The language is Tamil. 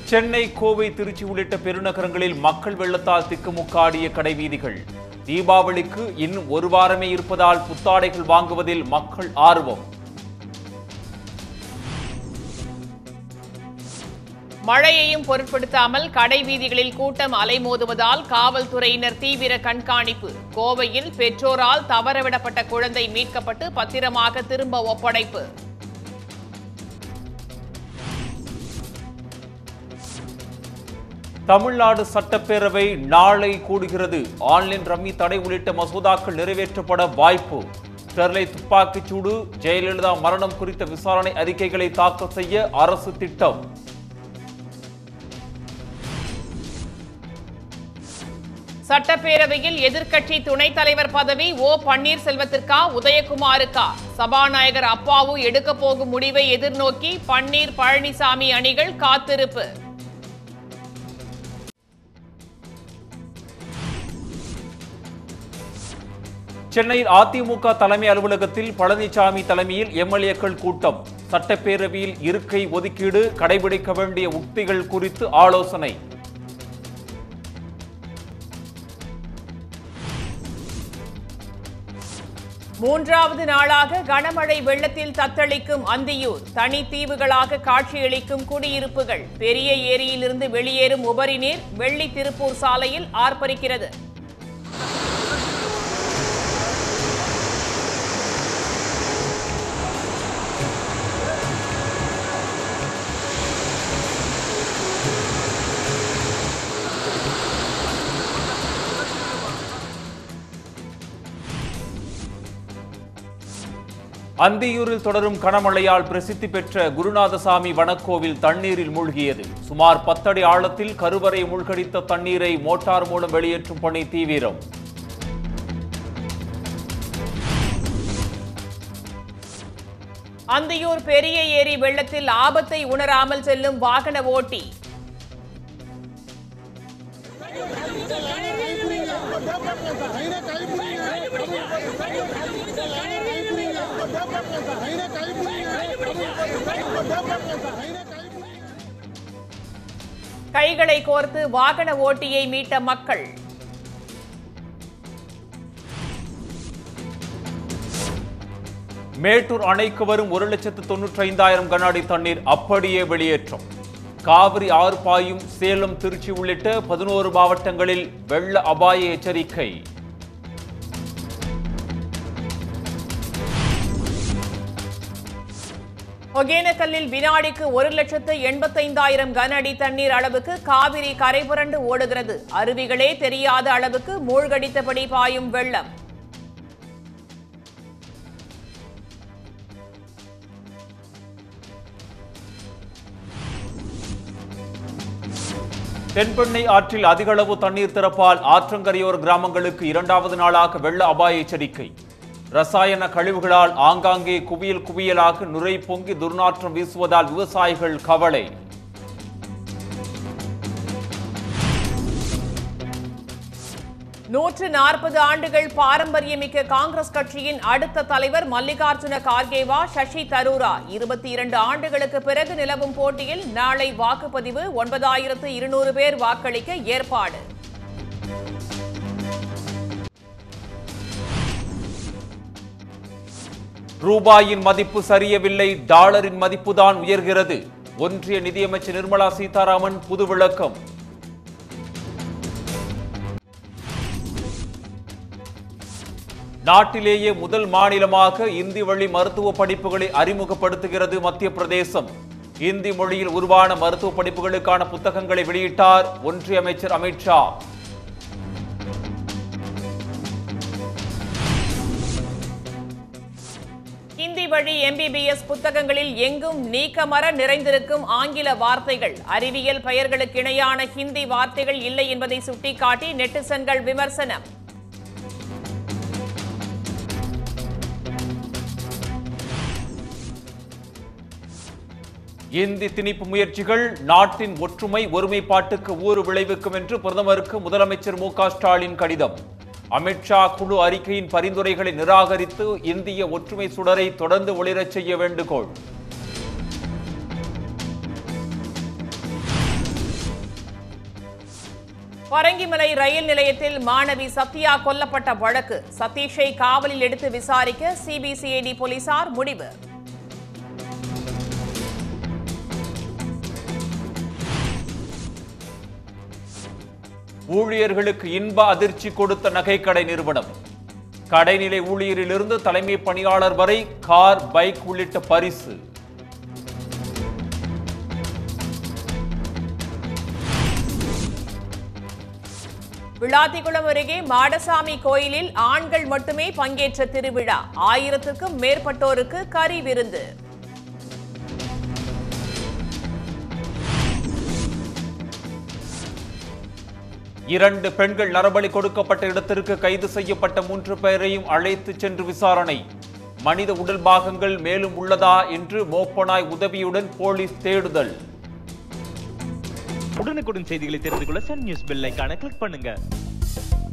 சென்னை கோவை திருச்சி உள்ளிட்ட பெருநகரங்களில் மக்கள் வெள்ளத்தால் திக்குமுக்காடிய கடைவீதிகள் தீபாவளிக்கு இன்னும் ஒரு வாரமே இருப்பதால் புத்தாடைகள் வாங்குவதில் மக்கள் ஆர்வம் மழையையும் பொருட்படுத்தாமல் கடை வீதிகளில் கூட்டம் அலைமோதுவதால் காவல்துறையினர் தீவிர கண்காணிப்பு கோவையில் பெற்றோரால் தவறவிடப்பட்ட குழந்தை மீட்கப்பட்டு பத்திரமாக திரும்ப ஒப்படைப்பு தமிழ்நாடு சட்டப்பேரவை நாளை கூடுகிறது ஆன்லைன் ரம்மி தடை உள்ளிட்ட மசோதாக்கள் நிறைவேற்றப்பட வாய்ப்பு ஸ்டெர்லைட் துப்பாக்கிச் சூடு ஜெயலலிதா மரணம் குறித்த விசாரணை அறிக்கைகளை தாக்கல் செய்ய அரசு திட்டம் சட்டப்பேரவையில் எதிர்க்கட்சி துணைத் தலைவர் பதவி ஓ பன்னீர்செல்வத்திற்கா உதயகுமாருக்கா சபாநாயகர் அப்பாவு எடுக்கப் போகும் முடிவை எதிர்நோக்கி பன்னீர் பழனிசாமி அணிகள் காத்திருப்பு சென்னையில் அதிமுக தலைமை அலுவலகத்தில் பழனிசாமி தலைமையில் எம்எல்ஏக்கள் கூட்டம் சட்டப்பேரவையில் இருக்கை ஒதுக்கீடு கடைபிடிக்க வேண்டிய உக்திகள் குறித்து ஆலோசனை மூன்றாவது நாளாக கனமழை வெள்ளத்தில் தத்தளிக்கும் அந்தியூர் தனி தீவுகளாக காட்சியளிக்கும் குடியிருப்புகள் பெரிய ஏரியிலிருந்து வெளியேறும் உபரி நீர் வெள்ளி திருப்பூர் சாலையில் ஆர்ப்பரிக்கிறது அந்தியூரில் தொடரும் கனமழையால் பிரசித்தி பெற்ற குருநாதசாமி வனக்கோவில் தண்ணீரில் மூழ்கியது சுமார் பத்தடி ஆழத்தில் கருவறை மூழ்கடித்த தண்ணீரை மோட்டார் மூலம் வெளியேற்றும் பணி தீவிரம் அந்தியூர் பெரிய ஏரி வெள்ளத்தில் ஆபத்தை உணராமல் செல்லும் வாகன ஓட்டி கைகளை கோர்த்து வாகன ஓட்டியை மீட்ட மக்கள் மேட்டூர் அணைக்கு வரும் ஒரு லட்சத்து தொன்னூற்றி ஐந்தாயிரம் கன அடி தண்ணீர் அப்படியே வெளியேற்றம் காவிரி ஆறு பாயும் சேலம் திருச்சி உள்ளிட்ட பதினோரு மாவட்டங்களில் வெள்ள அபாய எச்சரிக்கை ஒகேனக்கல்லில் வினாடிக்கு ஒரு லட்சத்து எண்பத்தைந்தாயிரம் கன அடி தண்ணீர் அளவுக்கு காவிரி கரைபுரண்டு ஓடுகிறது அருவிகளே தெரியாத அளவுக்கு மூழ்கடித்தபடி பாயும் வெள்ளம் தென்பெண்ணை ஆற்றில் அதிக அளவு தண்ணீர் திறப்பால் ஆற்றங்கரையோர கிராமங்களுக்கு இரண்டாவது நாளாக வெள்ள அபாய எச்சரிக்கை ரசாயன கழிவுகளால் ஆங்காங்கே குவியல் குவியலாக நுரை பொங்கி துர்நாற்றம் வீசுவதால் விவசாயிகள் கவலை நூற்று நாற்பது ஆண்டுகள் பாரம்பரியமிக்க காங்கிரஸ் கட்சியின் அடுத்த தலைவர் மல்லிகார்ஜுன கார்கேவா சசி தரூரா இருபத்தி இரண்டு ஆண்டுகளுக்கு பிறகு நிலவும் போட்டியில் நாளை வாக்குப்பதிவு ஒன்பதாயிரத்து இருநூறு பேர் வாக்களிக்க ஏற்பாடு ரூபாயின் மதிப்பு சரியவில்லை டாலரின் மதிப்புதான் உயர்கிறது ஒன்றிய நிதியமைச்சர் நிர்மலா சீதாராமன் புது விளக்கம் நாட்டிலேயே முதல் மாநிலமாக இந்தி வழி மருத்துவ படிப்புகளை அறிமுகப்படுத்துகிறது மத்திய பிரதேசம் இந்தி மொழியில் உருவான மருத்துவ படிப்புகளுக்கான புத்தகங்களை வெளியிட்டார் ஒன்றிய அமைச்சர் அமித்ஷா ஹிந்தி வழி எம்பிபிஎஸ் புத்தகங்களில் எங்கும் நீக்கமர நிறைந்திருக்கும் ஆங்கில வார்த்தைகள் அறிவியல் பெயர்களுக்கு இணையான ஹிந்தி வார்த்தைகள் இல்லை என்பதை சுட்டிக்காட்டி நெட்டிசன்கள் விமர்சனம் இந்தி திணிப்பு முயற்சிகள் நாட்டின் ஒற்றுமை ஒருமைப்பாட்டுக்கு ஊறு விளைவிக்கும் என்று பிரதமருக்கு முதலமைச்சர் மு க ஸ்டாலின் கடிதம் அமித்ஷா குழு அறிக்கையின் பரிந்துரைகளை நிராகரித்து இந்திய ஒற்றுமை சுடரை தொடர்ந்து ஒளிரச் செய்ய வேண்டுகோள் பரங்கிமலை ரயில் நிலையத்தில் மாணவி சத்யா கொல்லப்பட்ட வழக்கு சதீஷை காவலில் எடுத்து விசாரிக்க சிபிசிஐடி போலீசார் முடிவு ஊழியர்களுக்கு இன்ப அதிர்ச்சி கொடுத்த நகைக்கடை நிறுவனம் கடைநிலை ஊழியரிலிருந்து தலைமை பணியாளர் வரை கார் பைக் உள்ளிட்ட பரிசு விளாத்திக்குளம் அருகே மாடசாமி கோயிலில் ஆண்கள் மட்டுமே பங்கேற்ற திருவிழா ஆயிரத்துக்கும் மேற்பட்டோருக்கு கறி விருந்து இரண்டு பெண்கள் நரபலி கொடுக்கப்பட்ட இடத்திற்கு கைது செய்யப்பட்ட மூன்று பேரையும் அழைத்து சென்று விசாரணை மனித உடல் பாகங்கள் மேலும் உள்ளதா என்று மோப்பனாய் உதவியுடன் போலீஸ் தேடுதல் உடனுக்குடன் செய்திகளை தெரிந்து கொள்ள சன் நியூஸ் பெல் ஐகானை கிளிக் பண்ணுங்க